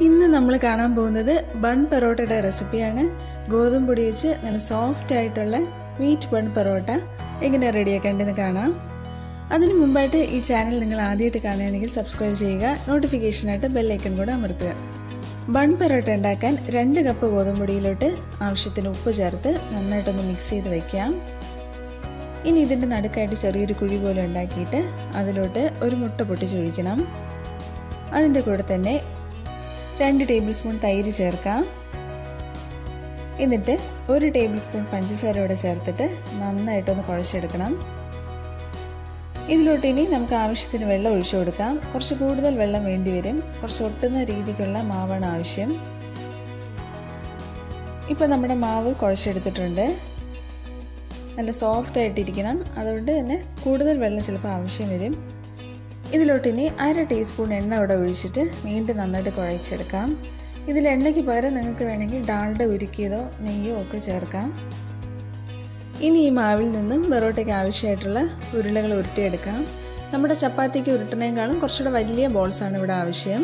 ഇന്ന് നമ്മൾ കാണാൻ പോകുന്നത് ബൺ പെറോട്ടയുടെ റെസിപ്പിയാണ് ഗോതമ്പ് പൊടി വെച്ച് നല്ല സോഫ്റ്റ് ആയിട്ടുള്ള വീറ്റ് ബൺ പെറോട്ട എങ്ങനെ റെഡിയാക്കേണ്ടതെന്ന് കാണാം അതിനു മുമ്പായിട്ട് ഈ ചാനൽ നിങ്ങൾ ആദ്യമായിട്ട് കാണുകയാണെങ്കിൽ സബ്സ്ക്രൈബ് ചെയ്യുക നോട്ടിഫിക്കേഷനായിട്ട് ബെല്ലൈക്കൺ കൂടെ അമർത്തുക ബൺ പെറോട്ട ഉണ്ടാക്കാൻ രണ്ട് കപ്പ് ഗോതമ്പ് പൊടിയിലോട്ട് ആവശ്യത്തിന് ഉപ്പ് ചേർത്ത് നന്നായിട്ടൊന്ന് മിക്സ് ചെയ്ത് വയ്ക്കാം ഇനി ഇതിൻ്റെ നടുക്കായിട്ട് ചെറിയൊരു കുഴി പോലെ ഉണ്ടാക്കിയിട്ട് അതിലോട്ട് ഒരു മുട്ട പൊട്ടിച്ചൊഴിക്കണം അതിൻ്റെ കൂടെ തന്നെ രണ്ട് ടേബിൾ സ്പൂൺ തൈര് ചേർക്കാം എന്നിട്ട് ഒരു ടേബിൾ സ്പൂൺ പഞ്ചസാര കൂടെ ചേർത്തിട്ട് നന്നായിട്ടൊന്ന് കുഴച്ചെടുക്കണം ഇതിലോട്ട് ഇനി നമുക്ക് ആവശ്യത്തിന് വെള്ളം ഒഴിച്ചു കൊടുക്കാം കുറച്ച് കൂടുതൽ വെള്ളം വേണ്ടി വരും കുറച്ച് ഒട്ടുന്ന രീതിക്കുള്ള മാവാണ് ആവശ്യം ഇപ്പോൾ നമ്മുടെ മാവ് കുഴച്ചെടുത്തിട്ടുണ്ട് നല്ല സോഫ്റ്റ് ആയിട്ടിരിക്കണം അതുകൊണ്ട് തന്നെ കൂടുതൽ വെള്ളം ചിലപ്പോൾ ആവശ്യം വരും ഇതിലോട്ട് ഇനി അര ടീസ്പൂൺ എണ്ണ ഇവിടെ ഒഴിച്ചിട്ട് വീണ്ടും നന്നായിട്ട് കുഴച്ചെടുക്കാം ഇതിൽ എണ്ണയ്ക്ക് പകരം നിങ്ങൾക്ക് വേണമെങ്കിൽ ഡാൾഡ ഉരുക്കിയതോ നെയ്യോ ഒക്കെ ചേർക്കാം ഇനി ഈ മാവിൽ നിന്നും ബെറോട്ടയ്ക്ക് ആവശ്യമായിട്ടുള്ള ഉരുളകൾ ഉരുട്ടിയെടുക്കാം നമ്മുടെ ചപ്പാത്തിക്ക് ഉരുട്ടുന്നതിനേക്കാളും കുറച്ചുകൂടെ വലിയ ബോൾസാണ് ഇവിടെ ആവശ്യം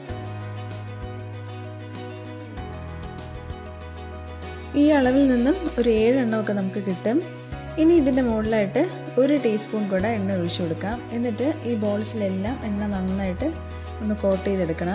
ഈ അളവിൽ നിന്നും ഒരു ഏഴെണ്ണമൊക്കെ നമുക്ക് കിട്ടും ഇനി ഇതിൻ്റെ മുകളിലായിട്ട് ഒരു ടീസ്പൂൺ കൂടെ എണ്ണ ഒഴിച്ചു കൊടുക്കാം എന്നിട്ട് ഈ ബോൾസിലെല്ലാം എണ്ണ നന്നായിട്ട് ഒന്ന് കോട്ട് ചെയ്തെടുക്കണം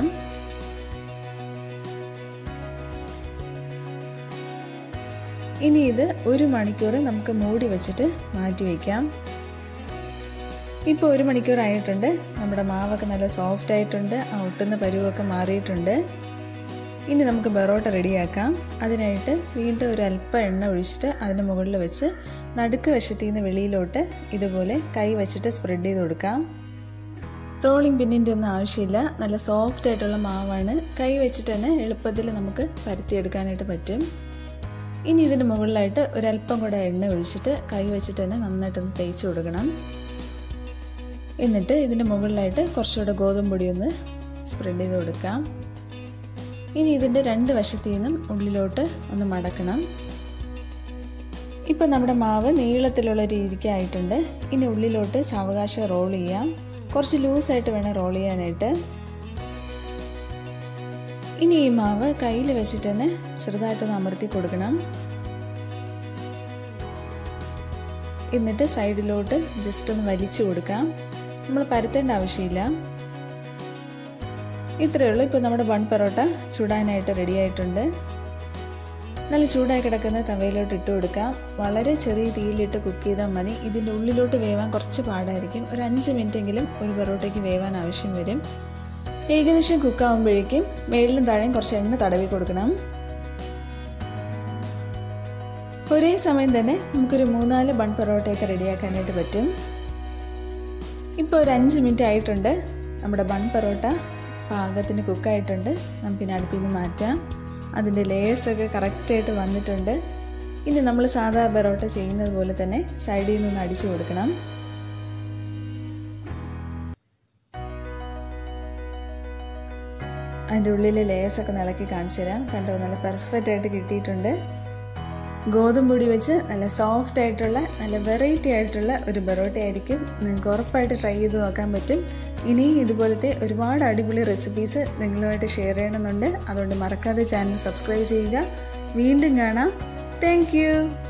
ഇനി ഇത് ഒരു മണിക്കൂർ നമുക്ക് മൂടി വെച്ചിട്ട് മാറ്റി വയ്ക്കാം ഇപ്പോൾ ഒരു മണിക്കൂർ ആയിട്ടുണ്ട് നമ്മുടെ മാവൊക്കെ നല്ല സോഫ്റ്റ് ആയിട്ടുണ്ട് ആ ഒട്ടുന്ന പരുവൊക്കെ മാറിയിട്ടുണ്ട് ഇനി നമുക്ക് ബെറോട്ട റെഡിയാക്കാം അതിനായിട്ട് വീണ്ടും ഒരു അല്പം എണ്ണ ഒഴിച്ചിട്ട് അതിന് മുകളിൽ വെച്ച് നടുക്ക് വശത്തിൽ നിന്ന് വെളിയിലോട്ട് ഇതുപോലെ കൈ വെച്ചിട്ട് സ്പ്രെഡ് ചെയ്ത് കൊടുക്കാം റോളിംഗ് പിന്നിൻ്റെ ഒന്നും ആവശ്യമില്ല നല്ല സോഫ്റ്റ് ആയിട്ടുള്ള മാവാണ് കൈ വെച്ചിട്ട് തന്നെ എളുപ്പത്തിൽ നമുക്ക് പരത്തിയെടുക്കാനായിട്ട് പറ്റും ഇനി ഇതിന് മുകളിലായിട്ട് ഒരല്പം കൂടെ എണ്ണ ഒഴിച്ചിട്ട് കൈ വെച്ചിട്ട് തന്നെ നന്നായിട്ടൊന്ന് തേച്ച് കൊടുക്കണം എന്നിട്ട് ഇതിൻ്റെ മുകളിലായിട്ട് കുറച്ചുകൂടെ ഗോതമ്പ് പൊടി ഒന്ന് സ്പ്രെഡ് ചെയ്ത് കൊടുക്കാം ഇനി ഇതിൻ്റെ രണ്ട് വശത്തു നിന്നും ഉള്ളിലോട്ട് ഒന്ന് മടക്കണം ഇപ്പം നമ്മുടെ മാവ് നീളത്തിലുള്ള രീതിക്കായിട്ടുണ്ട് ഇനി ഉള്ളിലോട്ട് സാവകാശം റോൾ ചെയ്യാം കുറച്ച് ലൂസായിട്ട് വേണം റോൾ ചെയ്യാനായിട്ട് ഇനി ഈ മാവ് കയ്യിൽ വെച്ചിട്ട് തന്നെ ചെറുതായിട്ടൊന്ന് അമർത്തി കൊടുക്കണം എന്നിട്ട് സൈഡിലോട്ട് ജസ്റ്റ് ഒന്ന് വലിച്ചു കൊടുക്കാം നമ്മൾ പരത്തേണ്ട ആവശ്യമില്ല ഇത്രയേ ഉള്ളൂ ഇപ്പോൾ നമ്മുടെ ബൺ പൊറോട്ട ചൂടാനായിട്ട് റെഡി ആയിട്ടുണ്ട് നല്ല ചൂടായി കിടക്കുന്ന തവയിലോട്ട് ഇട്ട് കൊടുക്കാം വളരെ ചെറിയ തീയിലിട്ട് കുക്ക് ചെയ്താൽ മതി ഇതിൻ്റെ ഉള്ളിലോട്ട് വേവാൻ കുറച്ച് പാടായിരിക്കും ഒരു അഞ്ച് മിനിറ്റെങ്കിലും ഒരു പൊറോട്ടയ്ക്ക് വേവാൻ ആവശ്യം വരും ഏകദേശം കുക്കാവുമ്പോഴേക്കും മേളിലും താഴെയും കുറച്ച് എണ്ണ തടവി കൊടുക്കണം ഒരേ സമയം തന്നെ നമുക്കൊരു മൂന്നാല് ബൺ പൊറോട്ടയൊക്കെ റെഡിയാക്കാനായിട്ട് പറ്റും ഇപ്പോൾ ഒരു അഞ്ച് മിനിറ്റ് ആയിട്ടുണ്ട് നമ്മുടെ ബൺ പൊറോട്ട പാകത്തിന് കുക്കായിട്ടുണ്ട് നമുക്കിനി അടുപ്പിൽ നിന്ന് മാറ്റാം അതിൻ്റെ ലേയേഴ്സൊക്കെ കറക്റ്റായിട്ട് വന്നിട്ടുണ്ട് ഇനി നമ്മൾ സാധാ പൊറോട്ട ചെയ്യുന്നത് പോലെ തന്നെ സൈഡിൽ നിന്ന് അടിച്ചു കൊടുക്കണം അതിൻ്റെ ഉള്ളിലെ ലേയേഴ്സൊക്കെ നിളക്കി കാണിച്ചു തരാം കണ്ടോ നല്ല പെർഫെക്റ്റ് ആയിട്ട് കിട്ടിയിട്ടുണ്ട് ഗോതമ്പ് പൊടി വെച്ച് നല്ല സോഫ്റ്റ് ആയിട്ടുള്ള നല്ല വെറൈറ്റി ആയിട്ടുള്ള ഒരു ബെറോട്ട ആയിരിക്കും നിങ്ങൾക്ക് ഉറപ്പായിട്ട് ട്രൈ ചെയ്ത് നോക്കാൻ പറ്റും ഇനിയും ഇതുപോലത്തെ ഒരുപാട് അടിപൊളി റെസിപ്പീസ് നിങ്ങളുമായിട്ട് ഷെയർ ചെയ്യണമെന്നുണ്ട് അതുകൊണ്ട് മറക്കാതെ ചാനൽ സബ്സ്ക്രൈബ് ചെയ്യുക വീണ്ടും കാണാം താങ്ക്